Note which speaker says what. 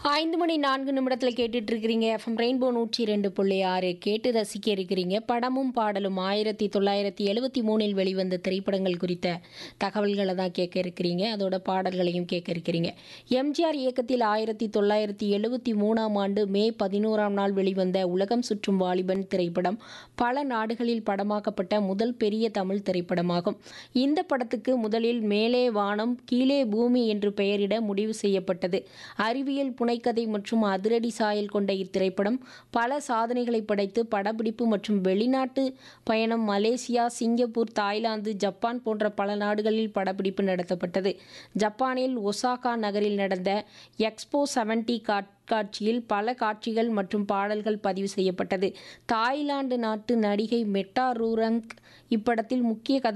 Speaker 1: ஐந்து மணி நான்கு நிமிடத்தில் கேட்டுட்டு இருக்கிறீங்க எஃப்எம் ரெயின்போ நூற்றி ரெண்டு புள்ளி ஆறு கேட்டு ரசிக்க இருக்கிறீங்க படமும் பாடலும் ஆயிரத்தி தொள்ளாயிரத்தி எழுபத்தி மூணில் வெளிவந்த திரைப்படங்கள் குறித்த தகவல்களை தான் கேட்க இருக்கிறீங்க அதோட பாடல்களையும் கேட்க இருக்கிறீங்க எம்ஜிஆர் இயக்கத்தில் ஆயிரத்தி தொள்ளாயிரத்தி எழுபத்தி மூணாம் ஆண்டு மே பதினோராம் நாள் வெளிவந்த உலகம் சுற்றும் வாலிபன் திரைப்படம் பல நாடுகளில் படமாக்கப்பட்ட முதல் பெரிய தமிழ் திரைப்படமாகும் இந்த படத்துக்கு முதலில் மேலே வானம் கீழே பூமி என்று பெயரிட முடிவு செய்யப்பட்டது அறிவியல் புனைக்கதை மற்றும் அதிரடி சாயல் கொண்ட இத்திரைப்படம் பல சாதனைகளை படைத்து படப்பிடிப்பு மற்றும் வெளிநாட்டு பயணம் மலேசியா சிங்கப்பூர் தாய்லாந்து ஜப்பான் போன்ற பல நாடுகளில் படப்பிடிப்பு நடத்தப்பட்டது ஜப்பானில் ஒசாகா நகரில் நடந்த எக்ஸ்போ செவன்டி காட்சியில் பல காட்சிகள் மற்றும் பாடல்கள் பதிவு செய்யப்பட்டது தாய்லாந்து நாட்டு நடிகை மெட்டா ரூரங் இப்படத்தில் முக்கிய கதா